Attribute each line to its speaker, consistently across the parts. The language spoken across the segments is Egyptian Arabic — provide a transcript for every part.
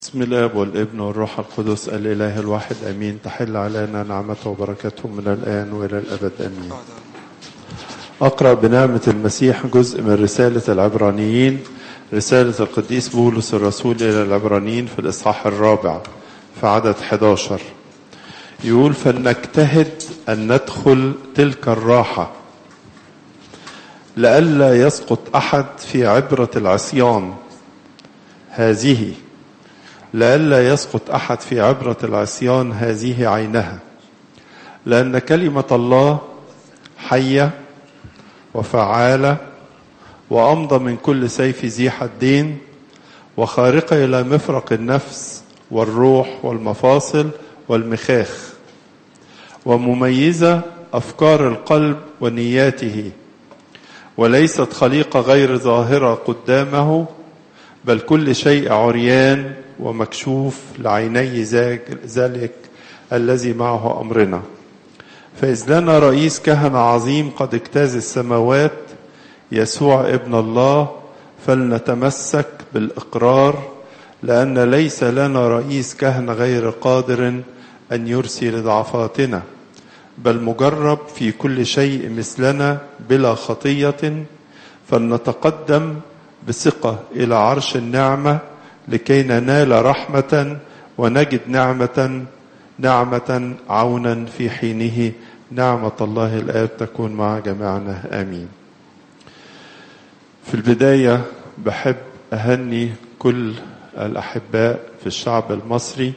Speaker 1: بسم الله والابن والروح القدس الإله الواحد أمين تحل علينا نعمته وبركته من الآن وإلى الأبد أمين أقرأ بنعمة المسيح جزء من رسالة العبرانيين رسالة القديس بولس الرسول إلى العبرانيين في الإصحاح الرابع في عدد 11 يقول فلنجتهد أن ندخل تلك الراحة لئلا يسقط أحد في عبرة العصيان هذه لئلا يسقط احد في عبره العصيان هذه عينها لان كلمه الله حيه وفعاله وامضى من كل سيف ذي حدين وخارقه الى مفرق النفس والروح والمفاصل والمخاخ ومميزه افكار القلب ونياته وليست خليقه غير ظاهره قدامه بل كل شيء عريان ومكشوف لعيني ذلك الذي معه امرنا فاذ لنا رئيس كهنه عظيم قد اجتاز السماوات يسوع ابن الله فلنتمسك بالاقرار لان ليس لنا رئيس كهنه غير قادر ان يرسي لضعفاتنا بل مجرب في كل شيء مثلنا بلا خطيه فلنتقدم بثقه الى عرش النعمه لكي ننال رحمة ونجد نعمة نعمة عونا في حينه نعمة الله الآب تكون مع جميعنا آمين في البداية بحب أهني كل الأحباء في الشعب المصري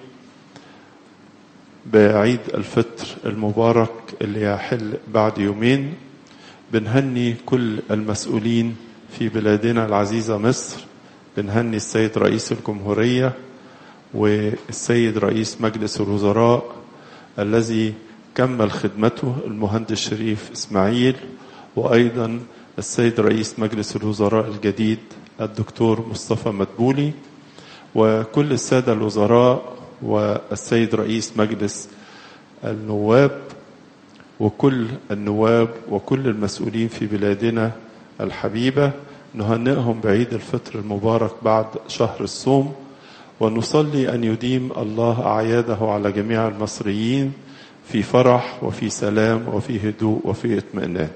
Speaker 1: بعيد الفطر المبارك اللي يحل بعد يومين بنهني كل المسؤولين في بلادنا العزيزة مصر بنهني السيد رئيس الجمهورية والسيد رئيس مجلس الوزراء الذي كمل خدمته المهندس شريف إسماعيل وأيضا السيد رئيس مجلس الوزراء الجديد الدكتور مصطفى مدبولي وكل السادة الوزراء والسيد رئيس مجلس النواب وكل النواب وكل المسؤولين في بلادنا الحبيبه نهنئهم بعيد الفطر المبارك بعد شهر الصوم ونصلي ان يديم الله اعياده على جميع المصريين في فرح وفي سلام وفي هدوء وفي اطمئنان.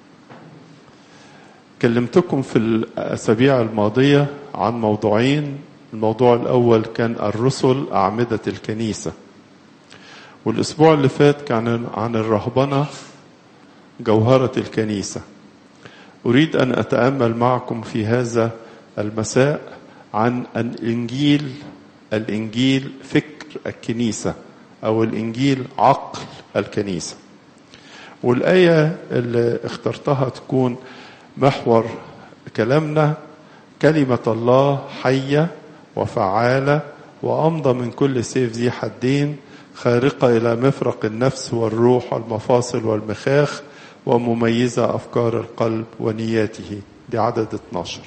Speaker 1: كلمتكم في الاسابيع الماضيه عن موضوعين، الموضوع الاول كان الرسل اعمده الكنيسه. والاسبوع اللي فات كان عن الرهبنه جوهره الكنيسه. أريد أن أتأمل معكم في هذا المساء عن الإنجيل الإنجيل فكر الكنيسة أو الإنجيل عقل الكنيسة والآية اللي اخترتها تكون محور كلامنا كلمة الله حية وفعالة وأمضى من كل سيف ذي حدين خارقة إلى مفرق النفس والروح والمفاصل والمخاخ ومميزة أفكار القلب ونياته دي عدد 12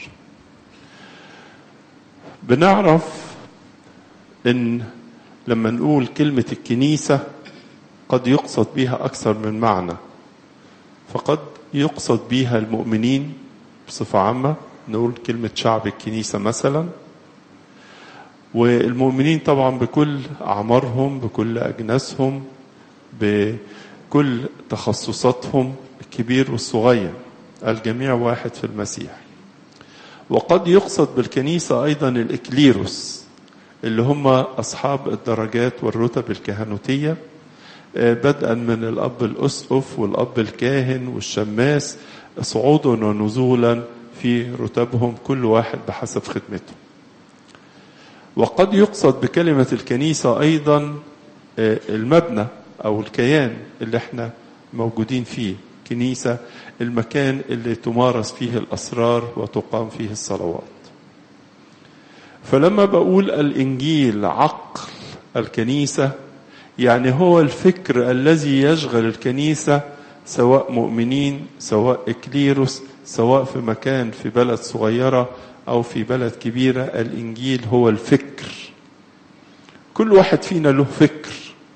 Speaker 1: بنعرف إن لما نقول كلمة الكنيسة قد يقصد بها أكثر من معنى فقد يقصد بها المؤمنين بصفة عامة نقول كلمة شعب الكنيسة مثلا والمؤمنين طبعا بكل أعمارهم بكل أجناسهم بكل تخصصاتهم الكبير والصغير الجميع واحد في المسيح وقد يقصد بالكنيسة أيضا الإكليروس اللي هم أصحاب الدرجات والرتب الكهنوتية بدءا من الأب الأسقف والأب الكاهن والشماس صعودا ونزولا في رتبهم كل واحد بحسب خدمته وقد يقصد بكلمة الكنيسة أيضا المبنى أو الكيان اللي احنا موجودين فيه كنيسة المكان اللي تمارس فيه الأسرار وتقام فيه الصلوات فلما بقول الإنجيل عقل الكنيسة يعني هو الفكر الذي يشغل الكنيسة سواء مؤمنين سواء إكليروس سواء في مكان في بلد صغيرة أو في بلد كبيرة الإنجيل هو الفكر كل واحد فينا له فكر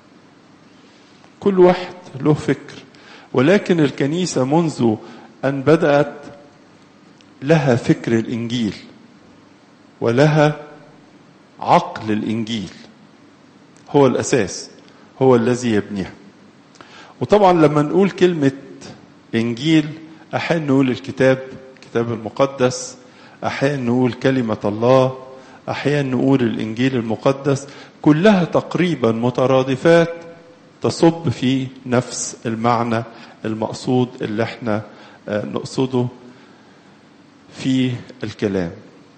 Speaker 1: كل واحد له فكر ولكن الكنيسة منذ أن بدأت لها فكر الإنجيل ولها عقل الإنجيل هو الأساس هو الذي يبنيها وطبعا لما نقول كلمة إنجيل أحيانا نقول الكتاب الكتاب المقدس أحيانا نقول كلمة الله أحيانا نقول الإنجيل المقدس كلها تقريبا مترادفات تصب في نفس المعنى المقصود اللي احنا نقصده في الكلام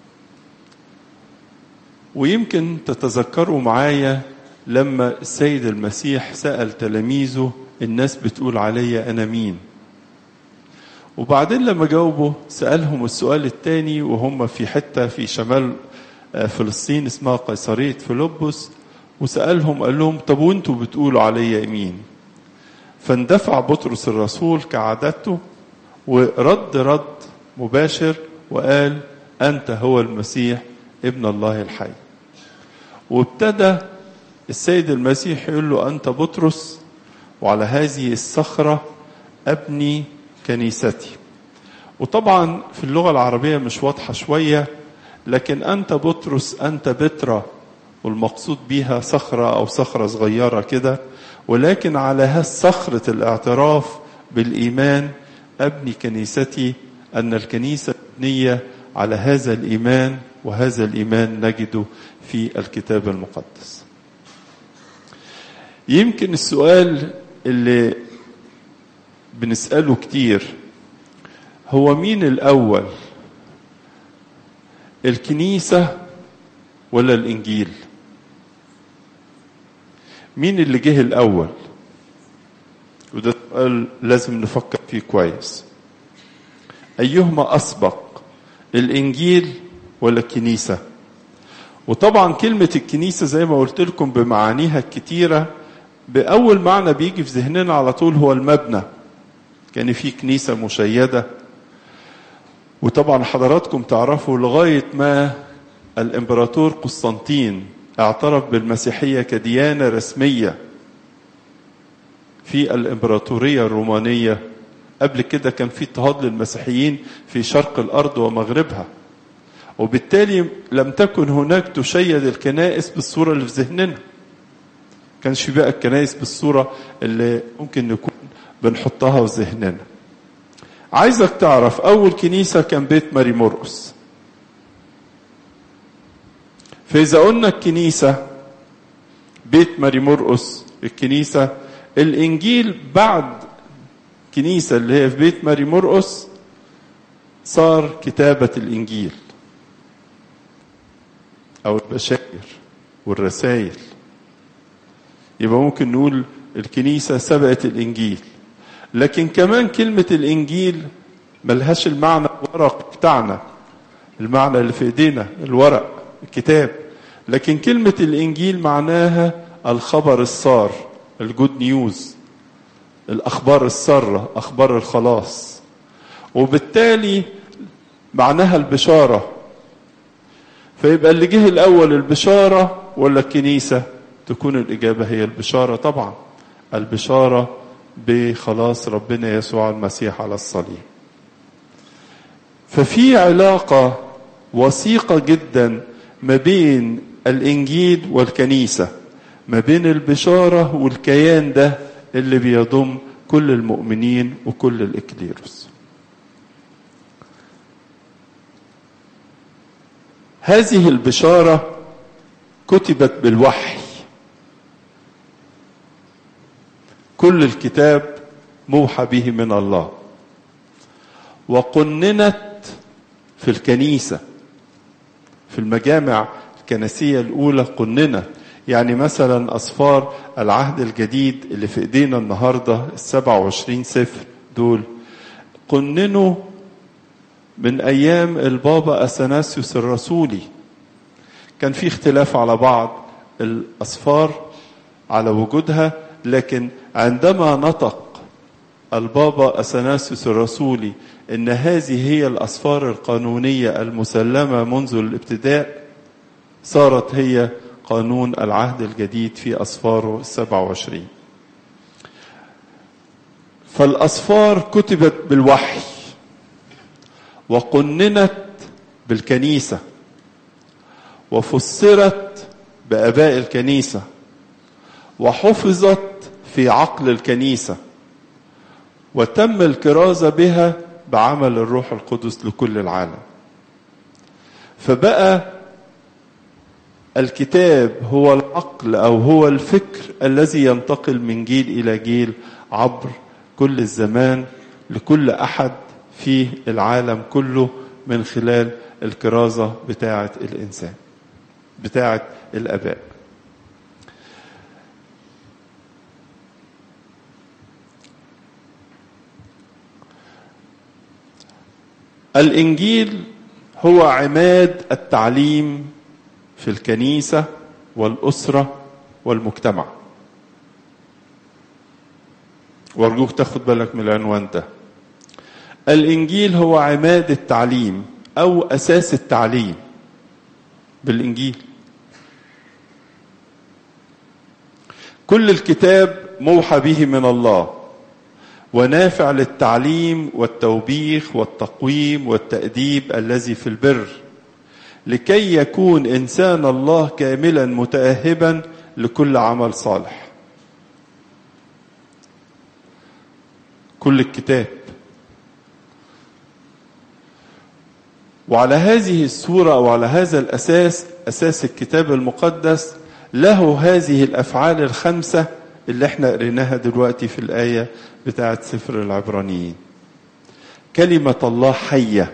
Speaker 1: ويمكن تتذكروا معايا لما السيد المسيح سأل تلاميذه الناس بتقول عليا أنا مين وبعدين لما جاوبوا سألهم السؤال الثاني وهم في حتة في شمال فلسطين اسمها قيصرية فيلبس وسألهم قال لهم طب وانتوا بتقولوا عليا مين فاندفع بطرس الرسول كعادته ورد رد مباشر وقال أنت هو المسيح ابن الله الحي وابتدى السيد المسيح يقول له أنت بطرس وعلى هذه الصخرة أبني كنيستي وطبعا في اللغة العربية مش واضحة شوية لكن أنت بطرس أنت بترا والمقصود بيها صخرة أو صخرة صغيرة كده ولكن على هالصخرة الاعتراف بالإيمان أبني كنيستي أن الكنيسة مبنية على هذا الإيمان وهذا الإيمان نجده في الكتاب المقدس يمكن السؤال اللي بنسأله كتير هو مين الأول الكنيسة ولا الإنجيل مين اللي جه الأول وده سؤال لازم نفكر فيه كويس أيهما أسبق الإنجيل ولا الكنيسة وطبعا كلمة الكنيسة زي ما قلت لكم بمعانيها الكتيرة بأول معنى بيجي في ذهننا على طول هو المبنى كان في كنيسة مشيدة وطبعا حضراتكم تعرفوا لغاية ما الإمبراطور قسطنطين اعترف بالمسيحية كديانة رسمية في الإمبراطورية الرومانية قبل كده كان في اضطهاد للمسيحيين في شرق الأرض ومغربها وبالتالي لم تكن هناك تشيد الكنائس بالصورة اللي في ذهننا كانش في بقى الكنائس بالصورة اللي ممكن نكون بنحطها في ذهننا عايزك تعرف أول كنيسة كان بيت ماري مرقس فإذا قلنا الكنيسة بيت ماري مرقس الكنيسة الإنجيل بعد كنيسة اللي هي في بيت ماري مرقس صار كتابة الإنجيل أو البشائر والرسائل يبقى ممكن نقول الكنيسة سبقت الإنجيل لكن كمان كلمة الإنجيل ملهاش المعنى الورق بتاعنا المعنى اللي في إيدينا الورق الكتاب لكن كلمة الإنجيل معناها الخبر السار الجود نيوز الأخبار السارة أخبار الخلاص وبالتالي معناها البشارة فيبقى اللي جه الأول البشارة ولا الكنيسة تكون الإجابة هي البشارة طبعا البشارة بخلاص ربنا يسوع المسيح على الصليب ففي علاقة وثيقة جدا ما بين الإنجيل والكنيسة ما بين البشارة والكيان ده اللي بيضم كل المؤمنين وكل الإكليروس هذه البشارة كتبت بالوحي كل الكتاب موحى به من الله وقننت في الكنيسة في المجامع الكنسية الأولى قننت يعني مثلا أصفار العهد الجديد اللي في إيدينا النهاردة السبع وعشرين سفر دول قننوا من أيام البابا أثناسيوس الرسولي كان في اختلاف على بعض الأصفار على وجودها لكن عندما نطق البابا أثناسيوس الرسولي إن هذه هي الأصفار القانونية المسلمة منذ الابتداء صارت هي قانون العهد الجديد في أصفاره السبع وعشرين فالأصفار كتبت بالوحي وقننت بالكنيسة وفسرت بآباء الكنيسة وحفظت في عقل الكنيسة وتم الكرازة بها بعمل الروح القدس لكل العالم فبقى الكتاب هو العقل او هو الفكر الذي ينتقل من جيل الى جيل عبر كل الزمان لكل احد في العالم كله من خلال الكرازه بتاعه الانسان بتاعه الاباء الانجيل هو عماد التعليم في الكنيسه والاسره والمجتمع وارجوك تاخد بالك من العنوان ده الانجيل هو عماد التعليم او اساس التعليم بالانجيل كل الكتاب موحى به من الله ونافع للتعليم والتوبيخ والتقويم والتأديب الذي في البر لكي يكون إنسان الله كاملا متأهبا لكل عمل صالح كل الكتاب وعلى هذه الصورة أو على هذا الأساس أساس الكتاب المقدس له هذه الأفعال الخمسة اللي احنا قريناها دلوقتي في الآية بتاعت سفر العبرانيين كلمة الله حية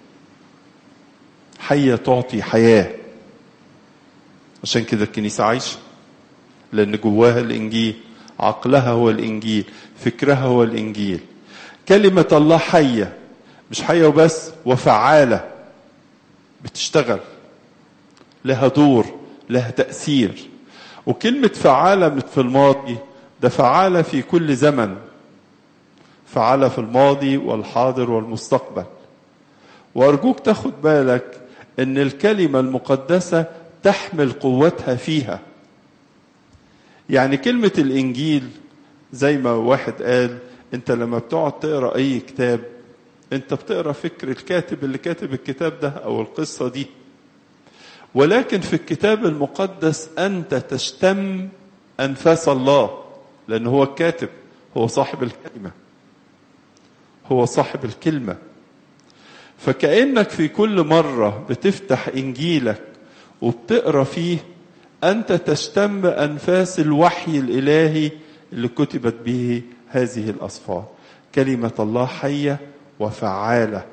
Speaker 1: حية تعطي حياة عشان كده الكنيسة عايشة لأن جواها الإنجيل عقلها هو الإنجيل فكرها هو الإنجيل كلمة الله حية مش حية وبس وفعالة بتشتغل لها دور لها تأثير وكلمة فعالة مش في الماضي ده فعالة في كل زمن فعالة في الماضي والحاضر والمستقبل وأرجوك تاخد بالك أن الكلمة المقدسة تحمل قوتها فيها يعني كلمة الإنجيل زي ما واحد قال أنت لما بتقعد تقرأ أي كتاب أنت بتقرأ فكر الكاتب اللي كاتب الكتاب ده أو القصة دي ولكن في الكتاب المقدس أنت تشتم أنفاس الله لأن هو الكاتب هو صاحب الكلمة هو صاحب الكلمة فكأنك في كل مرة بتفتح إنجيلك وبتقرأ فيه أنت تشتم أنفاس الوحي الإلهي اللي كتبت به هذه الأصفار كلمة الله حية وفعالة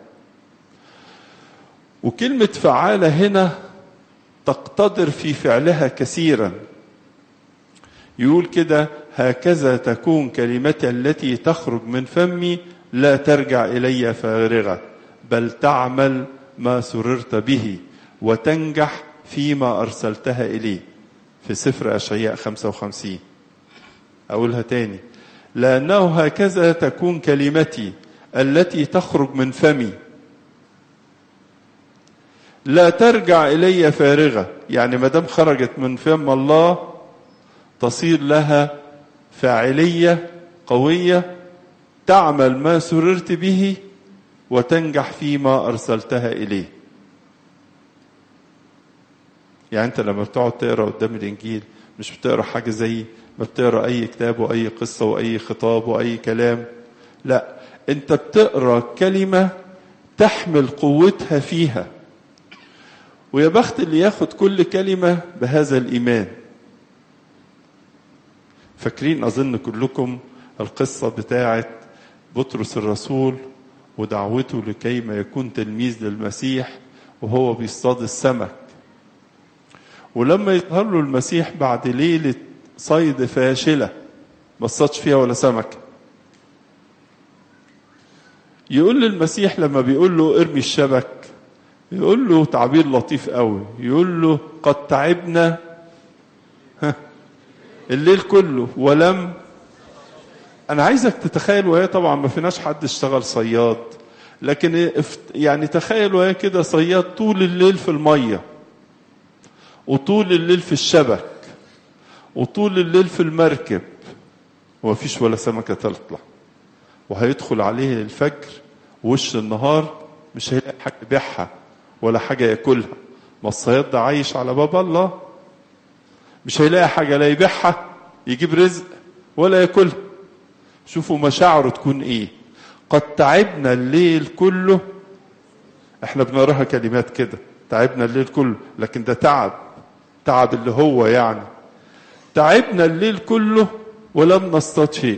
Speaker 1: وكلمة فعالة هنا تقتدر في فعلها كثيرا يقول كده هكذا تكون كلمتي التي تخرج من فمي لا ترجع الي فارغه بل تعمل ما سررت به وتنجح فيما ارسلتها اليه في سفر اشعياء 55 اقولها تاني لانه هكذا تكون كلمتي التي تخرج من فمي لا ترجع الي فارغه يعني ما دام خرجت من فم الله تصير لها فاعليه قويه تعمل ما سررت به وتنجح فيما ارسلتها اليه يعني انت لما بتقعد تقرا قدام الانجيل مش بتقرا حاجه زي ما بتقرا اي كتاب واي قصه واي خطاب واي كلام لا انت بتقرا كلمه تحمل قوتها فيها ويا بخت اللي ياخد كل كلمه بهذا الايمان فاكرين اظن كلكم القصه بتاعه بطرس الرسول ودعوته لكي ما يكون تلميذ للمسيح وهو بيصطاد السمك ولما يظهر له المسيح بعد ليلة صيد فاشلة ما اصطادش فيها ولا سمكة يقول للمسيح لما بيقول له ارمي الشبك يقول له تعبير لطيف قوي يقول له قد تعبنا الليل كله ولم انا عايزك تتخيل وهي طبعا ما فيناش حد اشتغل صياد لكن يعني تخيل وهي كده صياد طول الليل في الميه وطول الليل في الشبك وطول الليل في المركب وما فيش ولا سمكة تطلع وهيدخل عليه الفجر وش النهار مش هيلاقي حاجة يبيعها ولا حاجة ياكلها ما الصياد ده عايش على باب الله مش هيلاقي حاجة لا يبيعها يجيب رزق ولا ياكلها شوفوا مشاعره تكون ايه قد تعبنا الليل كله احنا بنقراها كلمات كده تعبنا الليل كله لكن ده تعب تعب اللي هو يعني تعبنا الليل كله ولم نصطاد شيء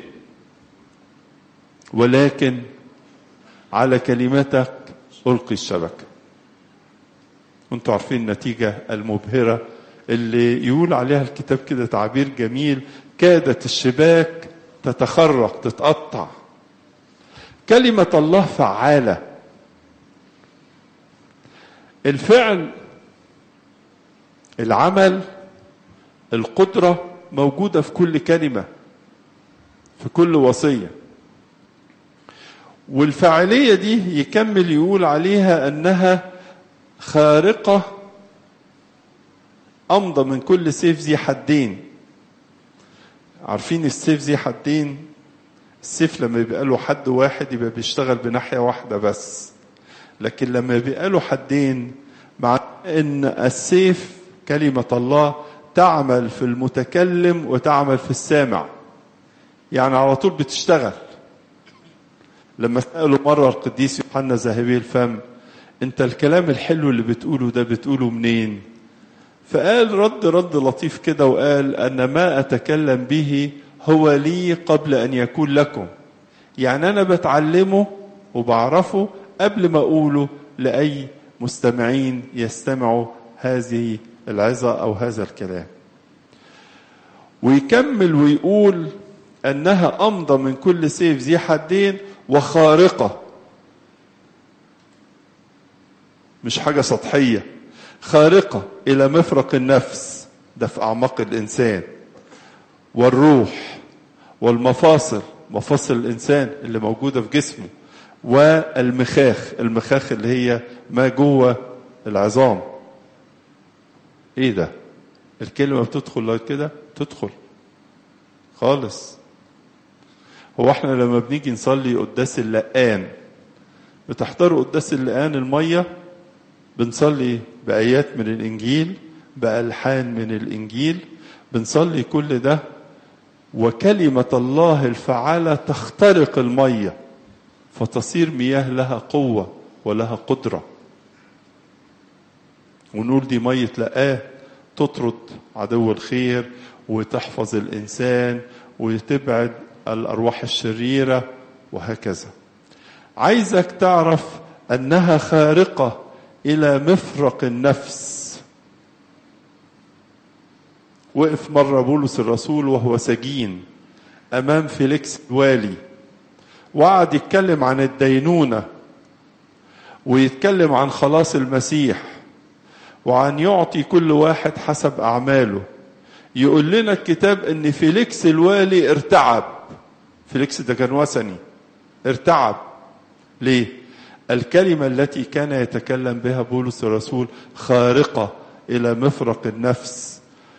Speaker 1: ولكن على كلمتك ألقي الشبكة وانتوا عارفين النتيجة المبهرة اللي يقول عليها الكتاب كده تعبير جميل كادت الشباك تتخرق تتقطع كلمة الله فعالة الفعل العمل القدرة موجودة في كل كلمة في كل وصية والفاعلية دي يكمل يقول عليها أنها خارقة أمضى من كل سيف ذي حدين عارفين السيف ذي حدين السيف لما يبقى له حد واحد يبقى بيشتغل بناحية واحدة بس لكن لما يبقى له حدين مع ان السيف كلمة الله تعمل في المتكلم وتعمل في السامع يعني على طول بتشتغل لما سألوا مرة القديس يوحنا ذهبي الفم انت الكلام الحلو اللي بتقوله ده بتقوله منين فقال رد رد لطيف كده وقال ان ما اتكلم به هو لي قبل ان يكون لكم يعني انا بتعلمه وبعرفه قبل ما اقوله لاي مستمعين يستمعوا هذه العظه او هذا الكلام ويكمل ويقول انها امضى من كل سيف ذي حدين وخارقه مش حاجه سطحيه خارقه الى مفرق النفس ده في اعماق الانسان والروح والمفاصل مفاصل الانسان اللي موجوده في جسمه والمخاخ المخاخ اللي هي ما جوه العظام ايه ده الكلمه بتدخل لغايه كده تدخل خالص هو احنا لما بنيجي نصلي قداس اللقان بتحضروا قداس اللقان الميه بنصلي بايات من الانجيل بالحان من الانجيل بنصلي كل ده وكلمه الله الفعاله تخترق الميه فتصير مياه لها قوه ولها قدره ونقول دي ميه لقاه تطرد عدو الخير وتحفظ الانسان وتبعد الارواح الشريره وهكذا عايزك تعرف انها خارقه الى مفرق النفس وقف مره بولس الرسول وهو سجين امام فيليكس الوالي وقعد يتكلم عن الدينونه ويتكلم عن خلاص المسيح وعن يعطي كل واحد حسب اعماله يقول لنا الكتاب ان فيليكس الوالي ارتعب فيليكس ده كان وثني ارتعب ليه الكلمة التي كان يتكلم بها بولس الرسول خارقة إلى مفرق النفس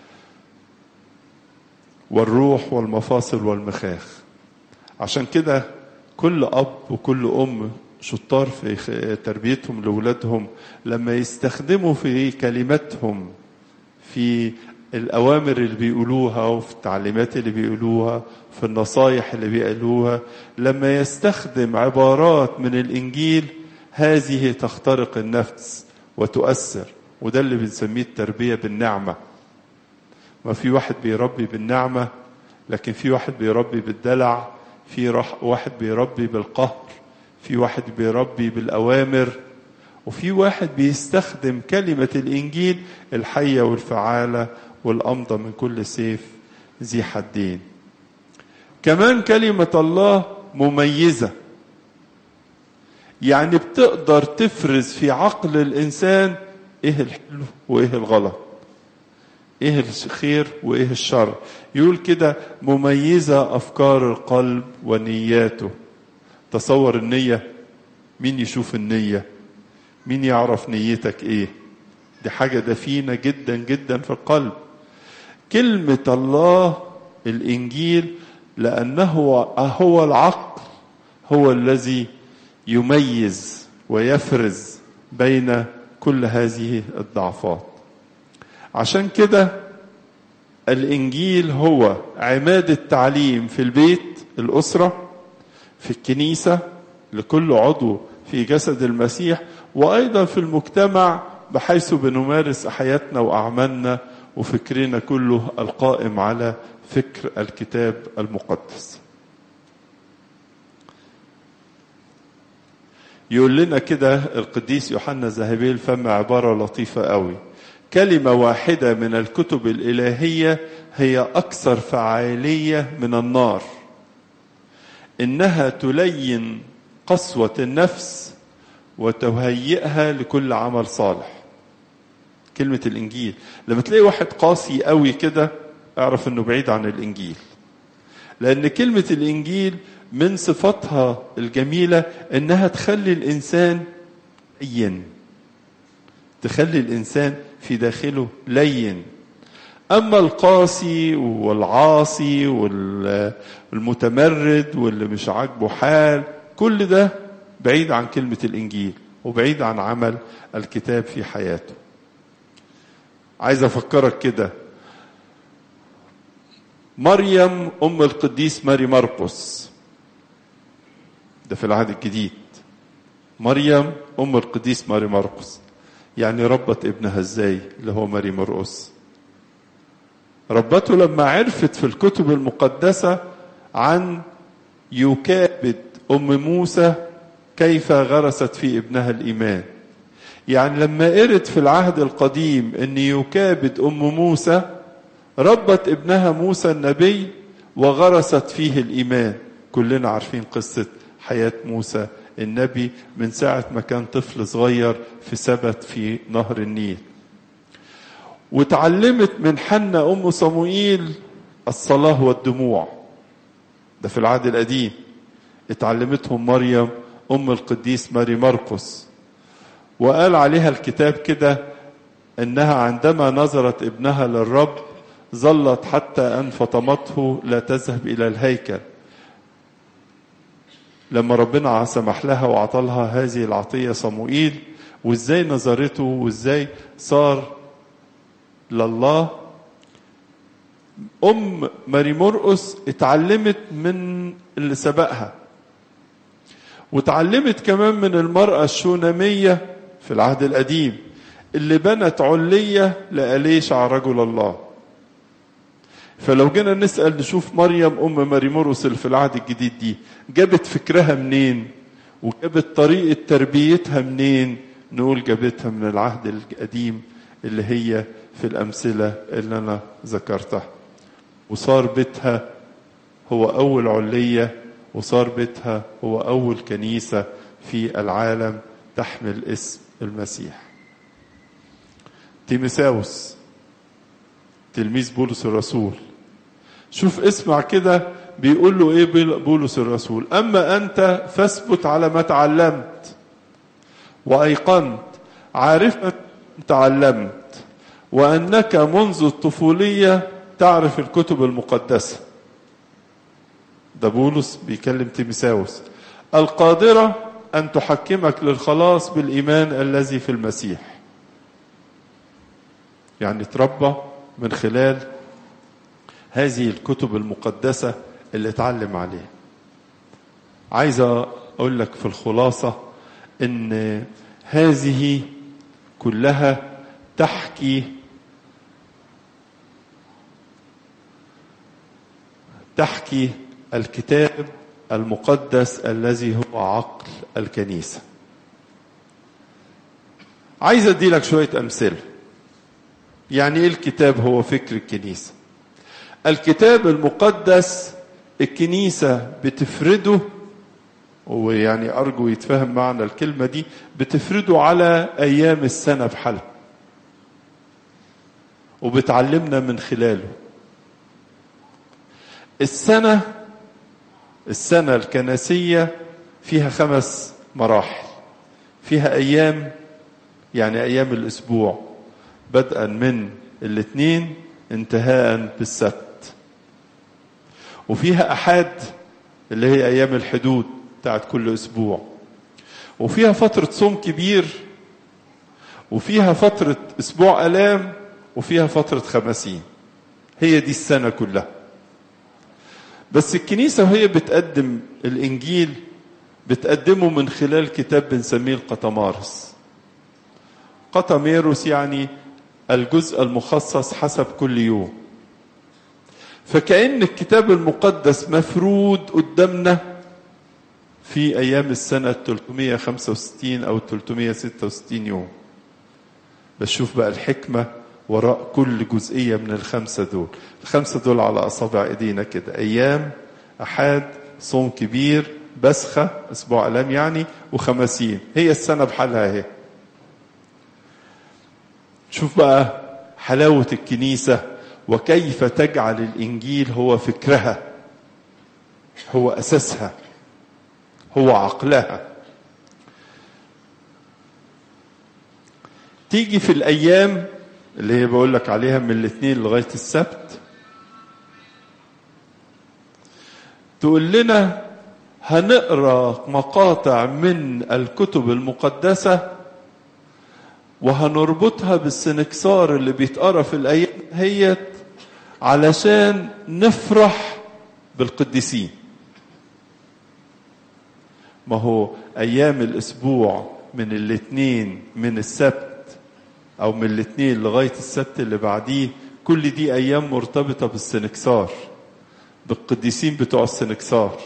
Speaker 1: والروح والمفاصل والمخاخ عشان كده كل أب وكل أم شطار في تربيتهم لأولادهم لما يستخدموا في كلماتهم في الأوامر اللي بيقولوها وفي التعليمات اللي بيقولوها في النصايح اللي بيقولوها لما يستخدم عبارات من الإنجيل هذه تخترق النفس وتؤثر وده اللي بنسميه التربية بالنعمة ما في واحد بيربي بالنعمة لكن في واحد بيربي بالدلع في واحد بيربي بالقهر في واحد بيربي بالأوامر وفي واحد بيستخدم كلمة الإنجيل الحية والفعالة والأمضى من كل سيف ذي حدين كمان كلمة الله مميزة يعني بتقدر تفرز في عقل الإنسان إيه الحلو وإيه الغلط إيه الخير وإيه الشر يقول كده مميزة أفكار القلب ونياته تصور النية مين يشوف النية مين يعرف نيتك إيه دي حاجة دفينة جدا جدا في القلب كلمة الله الإنجيل لأنه هو العقل هو الذي يميز ويفرز بين كل هذه الضعفات عشان كده الإنجيل هو عماد التعليم في البيت الأسرة في الكنيسة لكل عضو في جسد المسيح وأيضا في المجتمع بحيث بنمارس حياتنا وأعمالنا وفكرنا كله القائم على فكر الكتاب المقدس يقول لنا كده القديس يوحنا الذهبي الفم عبارة لطيفة قوي كلمة واحدة من الكتب الإلهية هي أكثر فعالية من النار إنها تلين قسوة النفس وتهيئها لكل عمل صالح كلمة الإنجيل لما تلاقي واحد قاسي قوي كده اعرف إنه بعيد عن الإنجيل لأن كلمة الإنجيل من صفاتها الجميلة إنها تخلي الإنسان لين تخلي الإنسان في داخله لين أما القاسي والعاصي والمتمرد واللي مش عاجبه حال كل ده بعيد عن كلمة الإنجيل وبعيد عن عمل الكتاب في حياته عايز أفكرك كده مريم أم القديس ماري مرقس ده في العهد الجديد مريم أم القديس ماري مرقس يعني ربت ابنها ازاي اللي هو ماري مرقس ربته لما عرفت في الكتب المقدسة عن يكابد أم موسى كيف غرست في ابنها الإيمان يعني لما قرت في العهد القديم أن يكابد أم موسى ربت ابنها موسى النبي وغرست فيه الإيمان كلنا عارفين قصة حياة موسى النبي من ساعة ما كان طفل صغير في سبت في نهر النيل وتعلمت من حنة أم صموئيل الصلاة والدموع ده في العهد القديم اتعلمتهم مريم أم القديس ماري مرقس وقال عليها الكتاب كده إنها عندما نظرت ابنها للرب ظلت حتى أن فطمته لا تذهب إلى الهيكل لما ربنا سمح لها وعطلها هذه العطية صموئيل وازاي نظرته وازاي صار لله أم ماري مرقس اتعلمت من اللي سبقها وتعلمت كمان من المرأة الشونامية في العهد القديم اللي بنت علية لأليشع رجل الله فلو جينا نسأل نشوف مريم أم ماري مرقس اللي في العهد الجديد دي جابت فكرها منين وجابت طريقة تربيتها منين نقول جابتها من العهد القديم اللي هي في الأمثلة اللي أنا ذكرتها وصار بيتها هو أول علية وصار بيتها هو أول كنيسة في العالم تحمل اسم المسيح تيمساوس تلميذ بولس الرسول شوف اسمع كده بيقول له ايه بولس الرسول اما انت فاثبت على ما تعلمت وايقنت عارفا تعلمت وانك منذ الطفوليه تعرف الكتب المقدسه ده بولس بيكلم تيمساوس القادره ان تحكمك للخلاص بالايمان الذي في المسيح يعني تربى من خلال هذه الكتب المقدسة اللي اتعلم عليها عايز أقول لك في الخلاصة إن هذه كلها تحكي تحكي الكتاب المقدس الذي هو عقل الكنيسة عايز أدي لك شوية أمثلة يعني إيه الكتاب هو فكر الكنيسة الكتاب المقدس الكنيسة بتفرده ويعني أرجو يتفهم معنى الكلمة دي بتفرده على أيام السنة بحالها وبتعلمنا من خلاله السنة السنة الكنسية فيها خمس مراحل فيها أيام يعني أيام الأسبوع بدءا من الاثنين انتهاء بالسبت وفيها أحد اللي هي أيام الحدود بتاعت كل أسبوع وفيها فترة صوم كبير وفيها فترة أسبوع ألام وفيها فترة خمسين هي دي السنة كلها بس الكنيسة وهي بتقدم الإنجيل بتقدمه من خلال كتاب بنسميه القطمارس قطميروس يعني الجزء المخصص حسب كل يوم فكأن الكتاب المقدس مفرود قدامنا في أيام السنة 365 أو 366 يوم بشوف بقى الحكمة وراء كل جزئية من الخمسة دول الخمسة دول على أصابع إيدينا كده أيام أحد صوم كبير بسخة أسبوع ألام يعني وخمسين هي السنة بحالها اهي شوف بقى حلاوة الكنيسة وكيف تجعل الإنجيل هو فكرها هو أساسها هو عقلها تيجي في الأيام اللي هي بقول لك عليها من الاثنين لغاية السبت تقول لنا هنقرا مقاطع من الكتب المقدسة وهنربطها بالسنكسار اللي بيتقرا في الأيام هيت علشان نفرح بالقديسين ما هو أيام الأسبوع من الاثنين من السبت أو من الاثنين لغاية السبت اللي بعديه كل دي أيام مرتبطة بالسنكسار بالقديسين بتوع السنكسار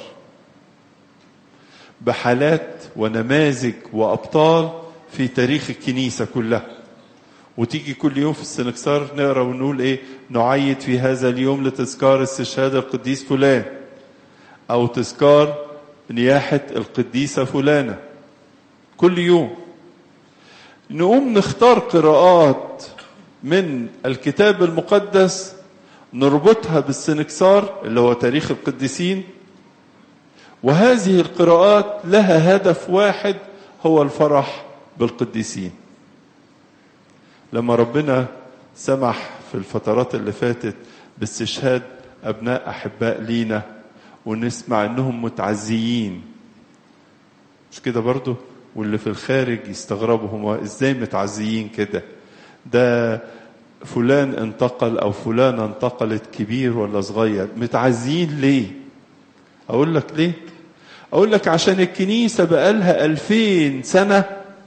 Speaker 1: بحالات ونماذج وأبطال في تاريخ الكنيسة كلها وتيجي كل يوم في السنكسار نقرا ونقول ايه نعيد في هذا اليوم لتذكار استشهاد القديس فلان او تذكار نياحة القديسة فلانة كل يوم نقوم نختار قراءات من الكتاب المقدس نربطها بالسنكسار اللي هو تاريخ القديسين وهذه القراءات لها هدف واحد هو الفرح بالقديسين لما ربنا سمح في الفترات اللي فاتت باستشهاد ابناء احباء لينا ونسمع انهم متعزيين مش كده برضو واللي في الخارج يستغربوا هم ازاي متعزيين كده ده فلان انتقل او فلانة انتقلت كبير ولا صغير متعزيين ليه اقول لك ليه اقول لك عشان الكنيسة بقالها الفين سنة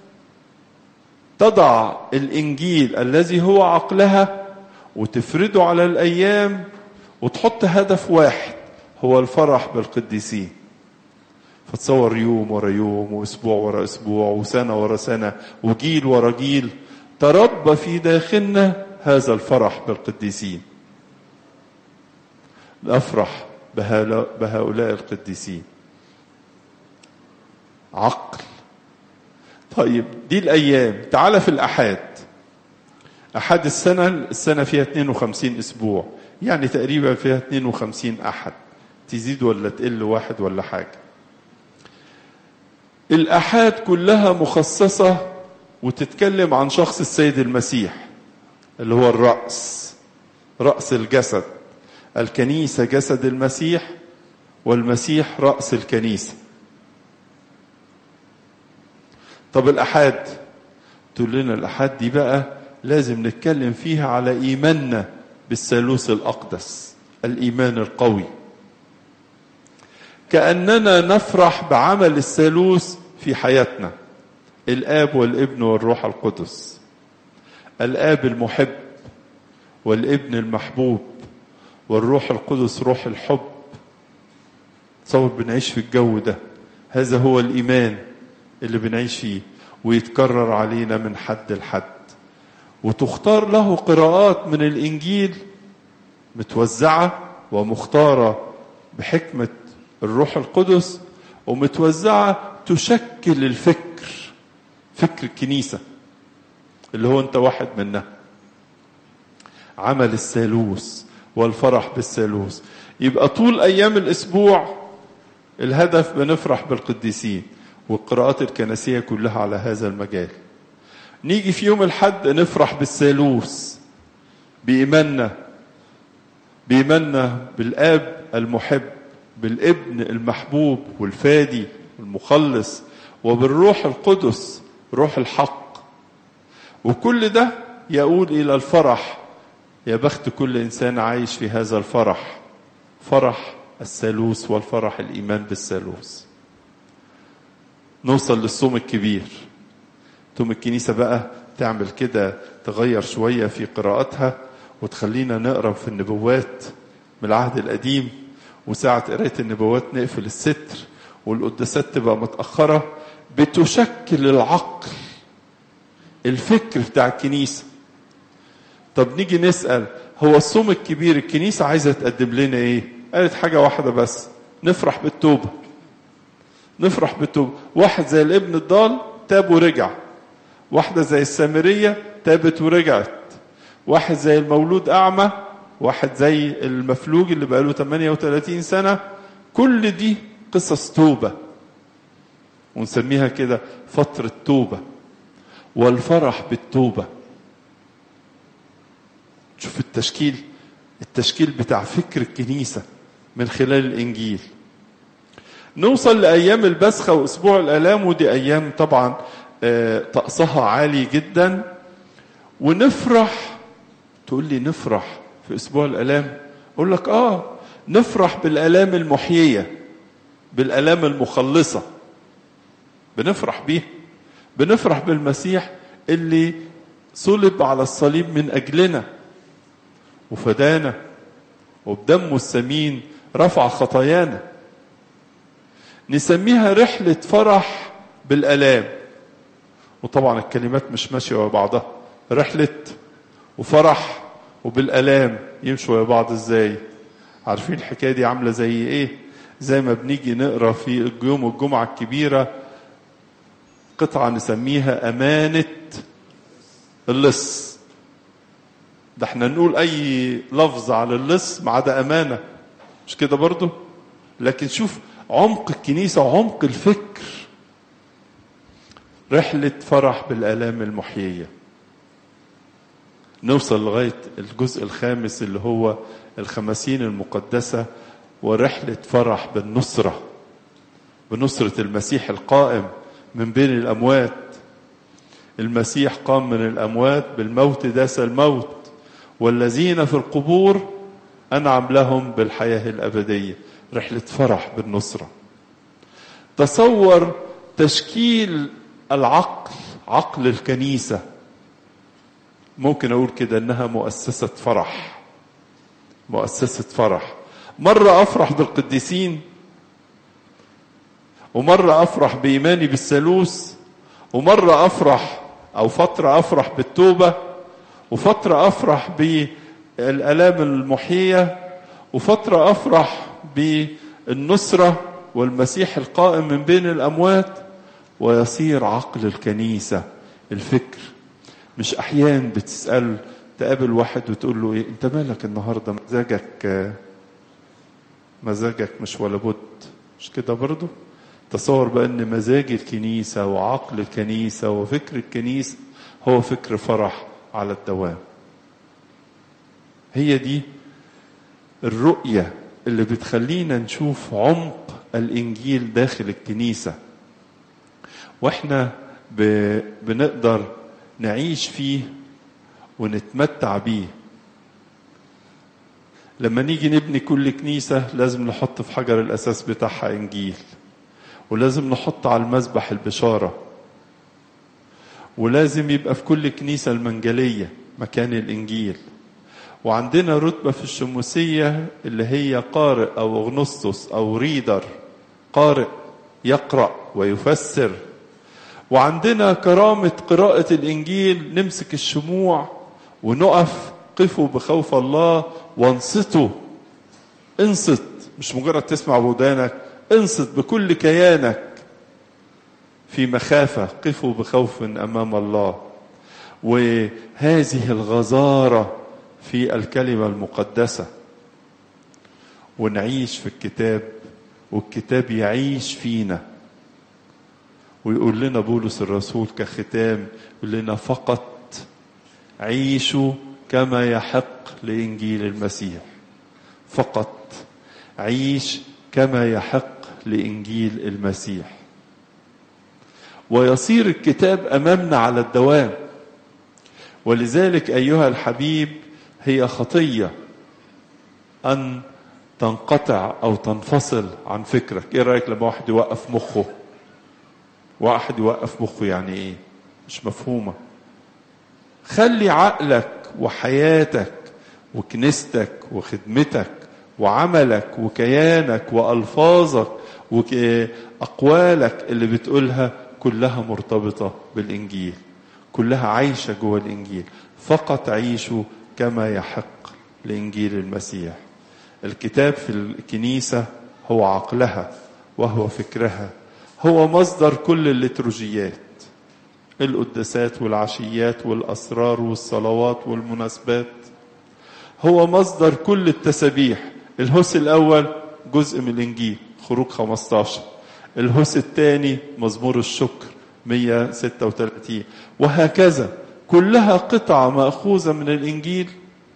Speaker 1: تضع الانجيل الذي هو عقلها وتفرده على الايام وتحط هدف واحد هو الفرح بالقديسين فتصور يوم ورا يوم واسبوع ورا اسبوع وسنه ورا سنه وجيل ورا جيل تربى في داخلنا هذا الفرح بالقديسين نفرح بهؤلاء القديسين عقل طيب دي الايام تعال في الاحاد احد السنه السنه فيها 52 اسبوع يعني تقريبا فيها 52 احد تزيد ولا تقل واحد ولا حاجه الأحاد كلها مخصصة وتتكلم عن شخص السيد المسيح اللي هو الرأس رأس الجسد الكنيسة جسد المسيح والمسيح رأس الكنيسة طب الأحاد تقول لنا الأحاد دي بقى لازم نتكلم فيها على إيماننا بالثالوث الأقدس الإيمان القوي كأننا نفرح بعمل الثالوث في حياتنا الآب والابن والروح القدس الآب المحب والابن المحبوب والروح القدس روح الحب تصور بنعيش في الجو ده هذا هو الإيمان اللي بنعيش فيه ويتكرر علينا من حد لحد وتختار له قراءات من الإنجيل متوزعة ومختارة بحكمة الروح القدس ومتوزعة تشكل الفكر فكر الكنيسة اللي هو انت واحد منها عمل الثالوث والفرح بالثالوث يبقى طول ايام الاسبوع الهدف بنفرح بالقديسين والقراءات الكنسية كلها على هذا المجال نيجي في يوم الحد نفرح بالثالوث بإيماننا بإيماننا بالآب المحب بالابن المحبوب والفادي المخلص وبالروح القدس روح الحق وكل ده يقول الى الفرح يا بخت كل إنسان عايش في هذا الفرح فرح الثالوث والفرح الإيمان بالثالوث نوصل للصوم الكبير ثم الكنيسة بقى تعمل كده تغير شوية في قراءتها وتخلينا نقرا في النبوات من العهد القديم وساعة قراية النبوات نقفل الستر والقداسات تبقى متأخرة بتشكل العقل الفكر بتاع الكنيسة طب نيجي نسأل هو الصوم الكبير الكنيسة عايزة تقدم لنا ايه قالت حاجة واحدة بس نفرح بالتوبة نفرح بالتوبة واحد زي الابن الضال تاب ورجع واحدة زي السامرية تابت ورجعت واحد زي المولود أعمى واحد زي المفلوج اللي بقاله 38 سنة كل دي قصص توبة ونسميها كده فترة توبة والفرح بالتوبة شوف التشكيل التشكيل بتاع فكر الكنيسة من خلال الإنجيل نوصل لأيام البسخة وأسبوع الآلام ودي أيام طبعا طقسها عالي جدا ونفرح تقول لي نفرح في أسبوع الآلام أقول لك آه نفرح بالآلام المحيية بالآلام المخلصة بنفرح بيه بنفرح بالمسيح اللي صلب على الصليب من أجلنا وفدانا وبدمه الثمين رفع خطايانا نسميها رحلة فرح بالآلام وطبعا الكلمات مش ماشية ورا بعضها رحلة وفرح وبالآلام يمشوا ورا بعض ازاي عارفين الحكاية دي عاملة زي ايه زي ما بنيجي نقرا في يوم الجمعة الكبيرة قطعة نسميها أمانة اللص ده احنا نقول أي لفظ على اللص ما عدا أمانة مش كده برضه لكن شوف عمق الكنيسة وعمق الفكر رحلة فرح بالآلام المحيية نوصل لغاية الجزء الخامس اللي هو الخمسين المقدسة ورحلة فرح بالنصرة بنصرة المسيح القائم من بين الأموات المسيح قام من الأموات بالموت داس الموت والذين في القبور أنعم لهم بالحياة الأبدية رحلة فرح بالنصرة تصور تشكيل العقل عقل الكنيسة ممكن أقول كده أنها مؤسسة فرح مؤسسة فرح مرة أفرح بالقديسين ومرة أفرح بإيماني بالثالوث ومرة أفرح أو فترة أفرح بالتوبة وفترة أفرح بالآلام المحية وفترة أفرح بالنصرة والمسيح القائم من بين الأموات ويصير عقل الكنيسة الفكر مش أحيان بتسأل تقابل واحد وتقول له إيه أنت مالك النهاردة مزاجك مزاجك مش ولا بد مش كده برضه تصور بقى ان مزاج الكنيسة وعقل الكنيسة وفكر الكنيسة هو فكر فرح على الدوام هي دي الرؤية اللي بتخلينا نشوف عمق الإنجيل داخل الكنيسة واحنا بنقدر نعيش فيه ونتمتع بيه لما نيجي نبني كل كنيسة لازم نحط في حجر الأساس بتاعها إنجيل ولازم نحط على المذبح البشارة ولازم يبقى في كل كنيسة المنجلية مكان الإنجيل وعندنا رتبة في الشموسية اللي هي قارئ أو أغنسطس أو ريدر قارئ يقرأ ويفسر وعندنا كرامة قراءة الإنجيل نمسك الشموع ونقف قفوا بخوف الله وانصتوا انصت مش مجرد تسمع بودانك انصت بكل كيانك في مخافة قفوا بخوف أمام الله وهذه الغزارة في الكلمة المقدسة ونعيش في الكتاب والكتاب يعيش فينا ويقول لنا بولس الرسول كختام يقول لنا فقط عيشوا كما يحق لإنجيل المسيح فقط عيش كما يحق لإنجيل المسيح ويصير الكتاب أمامنا على الدوام ولذلك أيها الحبيب هي خطية أن تنقطع أو تنفصل عن فكرك إيه رأيك لما واحد يوقف مخه واحد يوقف مخه يعني إيه مش مفهومة خلي عقلك وحياتك وكنيستك وخدمتك وعملك وكيانك وألفاظك وأقوالك اللي بتقولها كلها مرتبطة بالإنجيل كلها عايشة جوه الإنجيل فقط عيشوا كما يحق لإنجيل المسيح الكتاب في الكنيسة هو عقلها وهو فكرها هو مصدر كل الليتروجيات القداسات والعشيات والأسرار والصلوات والمناسبات هو مصدر كل التسابيح الهوس الأول جزء من الإنجيل خروج 15 الهوس الثاني مزمور الشكر 136 وهكذا كلها قطعة مأخوذة من الإنجيل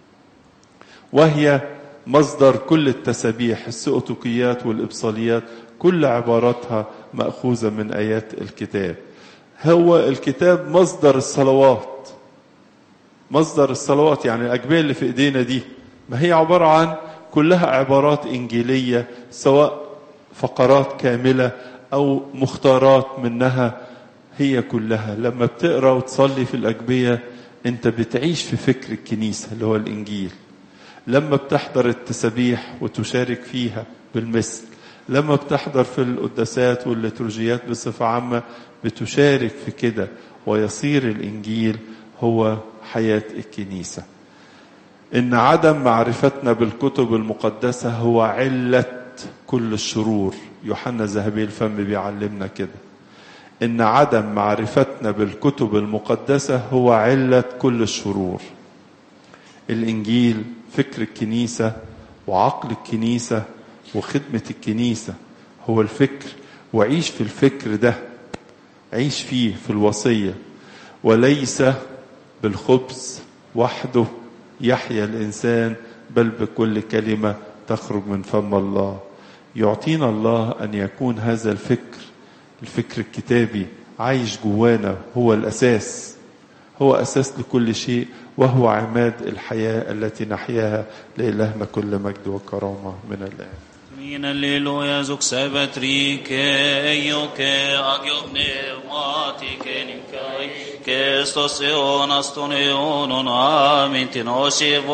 Speaker 1: وهي مصدر كل التسابيح السؤتكيات والإبصاليات كل عباراتها مأخوذة من آيات الكتاب هو الكتاب مصدر الصلوات مصدر الصلوات يعني الأجبية اللي في إيدينا دي ما هي عبارة عن كلها عبارات إنجيلية سواء فقرات كاملة أو مختارات منها هي كلها لما بتقرأ وتصلي في الأجبية أنت بتعيش في فكر الكنيسة اللي هو الإنجيل لما بتحضر التسابيح وتشارك فيها بالمثل لما بتحضر في القداسات والليتورجيات بصفة عامة بتشارك في كده ويصير الإنجيل هو حياة الكنيسة إن عدم معرفتنا بالكتب المقدسة هو علة كل الشرور يوحنا ذهبي الفم بيعلمنا كده إن عدم معرفتنا بالكتب المقدسة هو علة كل الشرور الإنجيل فكر الكنيسة وعقل الكنيسة وخدمة الكنيسة هو الفكر وعيش في الفكر ده عيش فيه في الوصية وليس بالخبز وحده يحيا الإنسان بل بكل كلمة تخرج من فم الله يعطينا الله أن يكون هذا الفكر الفكر الكتابي عايش جوانا هو الأساس هو أساس لكل شيء وهو عماد الحياة التي نحياها لإلهنا كل مجد وكرامة من الآن
Speaker 2: Min alleluia zuxebet rike, eioke agio pneumatike nikai, Kestos eonas ton eonon, amin tin